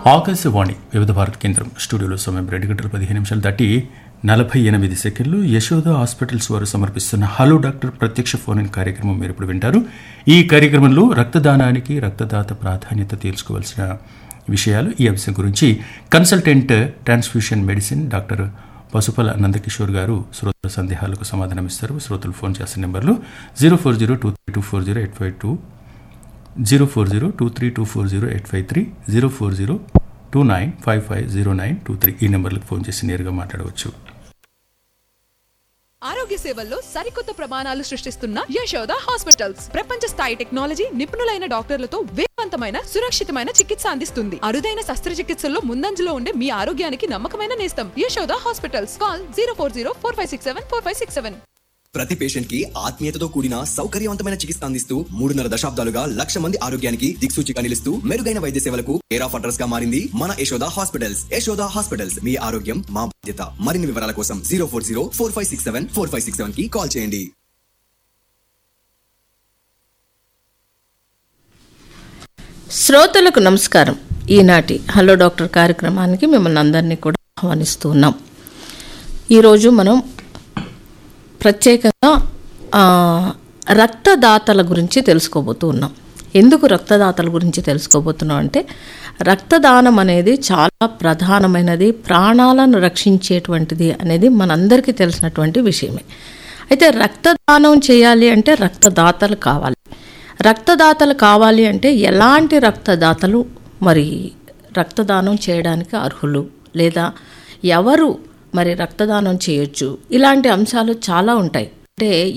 ఆకాశవాణి వివిధ భారత కేంద్రం స్టూడియోలో సమయం రెండు గంటల పదిహేను నిమిషాలు దాటి నలభై ఎనిమిది సెకండ్లు యశోద హాస్పిటల్స్ వారు సమర్పిస్తున్న హలో డాక్టర్ ప్రత్యక్ష ఫోన్ ఇన్ కార్యక్రమం మీరు ఇప్పుడు వింటారు ఈ కార్యక్రమంలో రక్తదానానికి రక్తదాత ప్రాధాన్యత తెలుసుకోవాల్సిన విషయాలు ఈ అంశం గురించి consultant transfusion medicine doctor Pasupala Nandakishore గారు శ్రోతల సందేహాలకు సమాధానం ఇస్తారు శ్రోతలు ఫోన్ చేసిన నెంబర్లు zero four zero two three two four zero eight five two zero four zero two three two four zero eight five three zero four zero two nine five five zero nine two three ఈ నెంబర్లకు phone చేసి నేరుగా మాట్లాడవచ్చు ఆరోగ్య సేవల్లో సరికొత్త ప్రమాణాలు సృష్టిస్తున్న Yashoda hospitals ప్రపంచ స్థాయి టెక్నాలజీ నిపుణులైన డాక్టర్లతో వేగవంతమైన సురక్షితమైన చికిత్స అందిస్తుంది అరుదైన శస్త్రచికిత్సల్లో ముందంజలో ఉండే మీ ఆరోగ్యానికి నమ్మకమైన నేస్తం Yashoda hospitals call zero four zero four five six seven four five six seven ప్రతి పేషెంట్ కి ఆత్మీయతతో కూడిన సౌకర్యవంతమైన చికిత్స అందిస్తూ మూడున్నర దశాబ్దాలుగా లక్ష మంది ఆరోగ్యానికి దిక్సూచిగా నిలుస్తూ మెరుగైన వైద్య సేవలకు కేర్ ఆఫ్ అడ్రస్ గా మారింది మన యశోద హాస్పిటల్స్ యశోద హాస్పిటల్స్ మీ ఆరోగ్యం మా బాధ్యత మరిన్ని వివరాల కోసం zero four zero four five six seven four five six seven కి కాల్ చేయండి శ్రోతలకు నమస్కారం ఈనాటి హలో డాక్టర్ కార్యక్రమానికి మిమ్మల్ని అందరినీ కూడా ఆహ్వానిస్తూ ఉన్నాం ఈరోజు మనం ప్రత్యేకంగా ఆ, రక్తదాతల గురించి తెలుసుకోబోతూ ఉన్నాం ఎందుకు రక్తదాతల గురించి తెలుసుకోబోతున్నాం అంటే రక్తదానం అనేది చాలా ప్రధానమైనది ప్రాణాలను రక్షించేటువంటిది అనేది మనందరికీ తెలిసినటువంటి విషయమే అయితే రక్తదానం చేయాలి అంటే రక్తదాతలు కావాలి రక్తదాతలు కావాలి అంటే ఎలాంటి రక్తదాతలు మరి రక్తదానం చేయడానికి అర్హులు లేదా ఎవరు మరి రక్తదానం చేయొచ్చు ఇలాంటి అంశాలు చాలా ఉంటాయి అంటే